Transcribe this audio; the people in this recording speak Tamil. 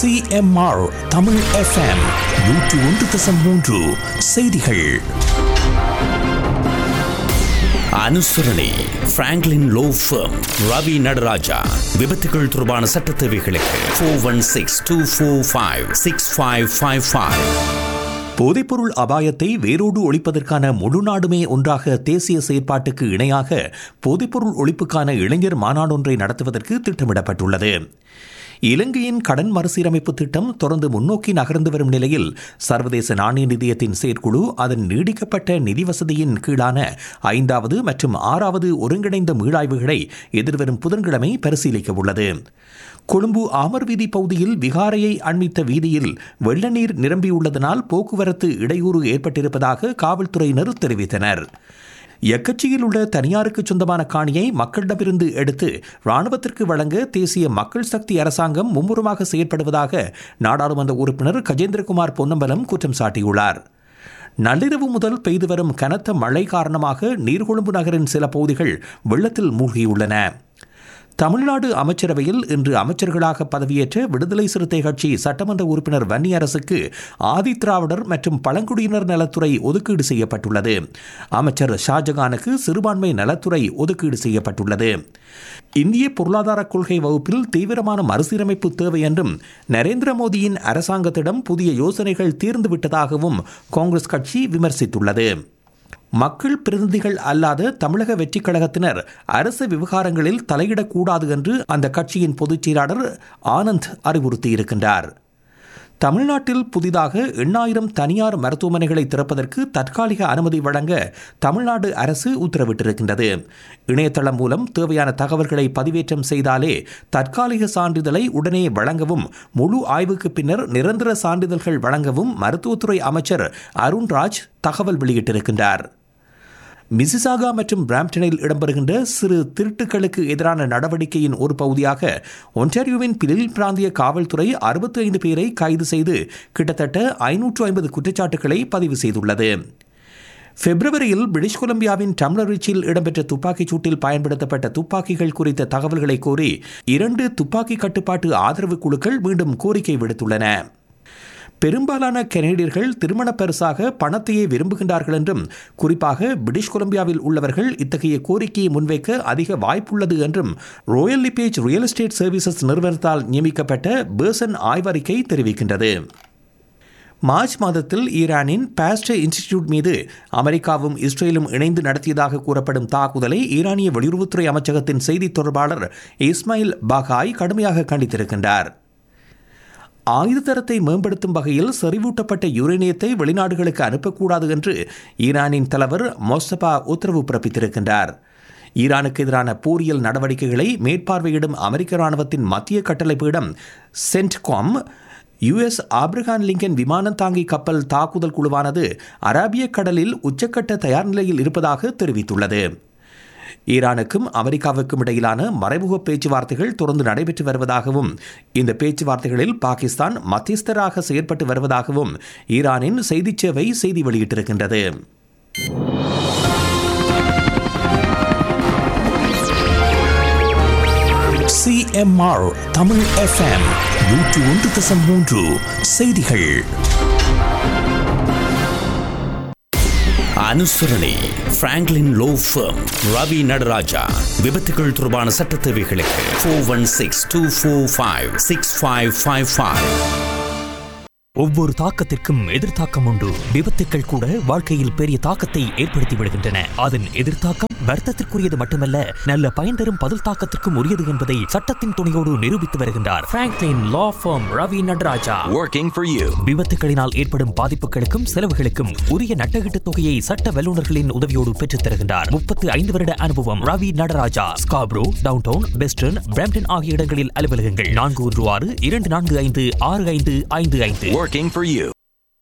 சிஎம்ஆர் தமிழ் எஃப்எம் நூற்று ஒன்று தசம் மூன்று செய்திகள் அனுசரணை Franklin law firm Ravi Nataraja விபத்துகள் தொடர்பான சட்ட தேவைகளுக்கு four one six two four five six five five five போதைப்பொருள் அபாயத்தை வேரோடு ஒழிப்பதற்கான முழு நாடுமே ஒன்றாக தேசிய செயற்பாட்டுக்கு இணையாக போதைப்பொருள் ஒழிப்புக்கான இளைஞர் மாநாடொன்றை நடத்துவதற்கு திட்டமிடப்பட்டுள்ளது இலங்கையின் கடன் மறுசீரமைப்பு திட்டம் தொடர்ந்து முன்னோக்கி நகர்ந்து வரும் நிலையில் சர்வதேச நாணய நிதியத்தின் செயற்குழு அதன் நீடிக்கப்பட்ட நிதி வசதியின் கீழான ஐந்தாவது மற்றும் ஆறாவது ஒருங்கிணைந்த மீளாய்வுகளை எதிர்வரும் புதன்கிழமை பரிசீலிக்க உள்ளது கொழும்பு ஆமர் வீதி பகுதியில் விகாரையை அண்மித்த வீதியில் வெள்ள நீர் நிரம்பியுள்ளதனால் போக்குவரத்து இடையூறு ஏற்பட்டிருப்பதாக காவல்துறையினர் தெரிவித்தனர் எக்கச்சியில் உள்ள தனியாருக்கு சொந்தமான காணியை மக்களிடமிருந்து எடுத்து ராணுவத்திற்கு வழங்க தேசிய மக்கள் சக்தி அரசாங்கம் மும்முரமாக செயற்படுவதாக நாடாளுமன்ற உறுப்பினர் கஜேந்திரகுமார் பொன்னம்பலம் குற்றம் சாட்டியுள்ளார் நள்ளிரவு முதல் பெய்து வரும் கனத்த மழை காரணமாக நீர்கொழும்பு நகரின் சில பகுதிகள் வெள்ளத்தில் மூழ்கியுள்ளன தமிழ்நாடு அமைச்சரவையில் இன்று அமைச்சர்களாக பதவியேற்ற விடுதலை சிறுத்தை கட்சி சட்டமன்ற உறுப்பினர் வன்னி அரசுக்கு ஆதிதிராவிடர் மற்றும் பழங்குடியினர் நலத்துறை ஒதுக்கீடு செய்யப்பட்டுள்ளது அமைச்சர் ஷாஜகானுக்கு சிறுபான்மை நலத்துறை ஒதுக்கீடு செய்யப்பட்டுள்ளது இந்திய பொருளாதார கொள்கை வகுப்பில் தீவிரமான மறுசீரமைப்பு தேவை என்றும் நரேந்திர மோடியின் அரசாங்கத்திடம் புதிய யோசனைகள் தீர்ந்துவிட்டதாகவும் காங்கிரஸ் கட்சி விமர்சித்துள்ளது மக்கள் பிரதிநிதிகள் அல்லாத தமிழக வெற்றிக் கழகத்தினர் அரசு விவகாரங்களில் தலையிடக்கூடாது என்று அந்த கட்சியின் பொதுச் செயலாளர் ஆனந்த் அறிவுறுத்தியிருக்கின்றார் தமிழ்நாட்டில் புதிதாக எண்ணாயிரம் தனியார் மருத்துவமனைகளை திறப்பதற்கு தற்காலிக அனுமதி வழங்க தமிழ்நாடு அரசு உத்தரவிட்டிருக்கின்றது இணையதளம் மூலம் தேவையான தகவல்களை பதிவேற்றம் செய்தாலே தற்காலிக சான்றிதழை உடனே வழங்கவும் முழு ஆய்வுக்கு பின்னர் நிரந்தர சான்றிதழ்கள் வழங்கவும் மருத்துவத்துறை அமைச்சர் அருண்ராஜ் தகவல் வெளியிட்டிருக்கின்றார் மிசிசாகா மற்றும் பிராம்டனில் இடம்பெறுகின்ற சிறு திருட்டுகளுக்கு எதிரான நடவடிக்கையின் ஒரு பகுதியாக ஒன்டாரியோவின் பிலில் பிராந்திய காவல்துறை அறுபத்தி ஐந்து பேரை கைது செய்து கிட்டத்தட்ட ஐநூற்று ஐம்பது குற்றச்சாட்டுகளை பதிவு செய்துள்ளது பிப்ரவரியில் பிரிட்டிஷ் கொலம்பியாவின் டம்ளரிச்சில் இடம்பெற்ற துப்பாக்கிச் சூட்டில் பயன்படுத்தப்பட்ட துப்பாக்கிகள் குறித்த தகவல்களை கோரி இரண்டு துப்பாக்கி கட்டுப்பாட்டு ஆதரவு குழுக்கள் மீண்டும் கோரிக்கை விடுத்துள்ளன பெரும்பாலான கனேடியர்கள் திருமண பரிசாக பணத்தையே விரும்புகின்றார்கள் என்றும் குறிப்பாக பிரிட்டிஷ் கொலம்பியாவில் உள்ளவர்கள் இத்தகைய கோரிக்கையை முன்வைக்க அதிக வாய்ப்புள்ளது என்றும் Royal LePage real estate services நிறுவனத்தால் நியமிக்கப்பட்ட பேர்சன் ஆய்வறிக்கை தெரிவிக்கின்றது மார்ச் மாதத்தில் ஈரானின் பாஸ்டர் இன்ஸ்டிடியூட் மீது அமெரிக்காவும் இஸ்ரேலும் இணைந்து நடத்தியதாக கூறப்படும் தாக்குதலை ஈரானிய வெளியுறவுத்துறை அமைச்சகத்தின் செய்தி தொடர்பாளர் இஸ்மாயில் பாகாய் கடுமையாக கண்டித்திருக்கின்றார் ஆயுத தரத்தை மேம்படுத்தும் வகையில் செறிவூட்டப்பட்ட யுரேனியத்தை வெளிநாடுகளுக்கு அனுப்பக்கூடாது என்று ஈரானின் தலைவர் மொஸ்தபா உத்தரவு பிறப்பித்திருக்கின்றார் ஈரானுக்கு எதிரான போரியல் நடவடிக்கைகளை மேற்பார்வையிடும் அமெரிக்க ராணுவத்தின் மத்திய கட்டளை பீடம் சென்ட்காம் யுஎஸ் ஆப்ரஹான் லிங்கன் விமானம் தாங்கி கப்பல் தாக்குதல் குழுவானது அரேபிய கடலில் உச்சக்கட்ட தயார் நிலையில் இருப்பதாக தெரிவித்துள்ளது ஈரானுக்கும் அமெரிக்காவுக்கும் இடையிலான மறைமுக பேச்சுவார்த்தைகள் தொடர்ந்து நடைபெற்று வருவதாகவும் இந்த பேச்சுவார்த்தைகளில் பாகிஸ்தான் மத்தியஸ்தராக செயற்பட்டு வருவதாகவும் ஈரானின் செய்திச் சேவை செய்தி வெளியிட்டிருக்கின்றது சிஎம்ஆர் தமிழ் எஃப்எம் நூற்று ஒன்று தசம் மூன்று செய்திகள் அனுசரணை Franklin law firm Ravi Nataraja விபத்துகள் தொடர்பான சட்ட தேவைகளுக்கு four one six two four five six five five five ஒவ்வொரு தாக்கத்திற்கும் எதிர்த்தாக்கம் உண்டு விபத்துக்கள் கூட வாழ்க்கையில் பெரிய தாக்கத்தை ஏற்படுத்தி விடுகின்றன அதன் எதிர்த்தாக்கம் வர்த்தத்திற்குரியது மட்டுமல்ல நல்ல பயன் தரும் பதில் தாக்கத்திற்கும் உரியது என்பதை சட்டத்தின் துணையோடு நிரூபித்து வருகின்றார் Franklin law firm Ravi Nataraja Working for you. விபத்துகளினால் ஏற்படும் பாதிப்புகளுக்கும் செலவுகளுக்கும் உரிய நட்டகீட்டு தொகையை சட்ட வல்லுநர்களின் உதவியோடு பெற்றுத் தருகின்றார் முப்பத்து ஐந்து வருட அனுபவம் Ravi Nataraja Scarborough downtown Weston Brampton ஆகிய இடங்களில் அலுவலகங்கள் நான்கு ஒன்று ஆறு இரண்டு நான்கு ஐந்து ஆறு ஐந்து ஐந்து ஐந்து Working for you.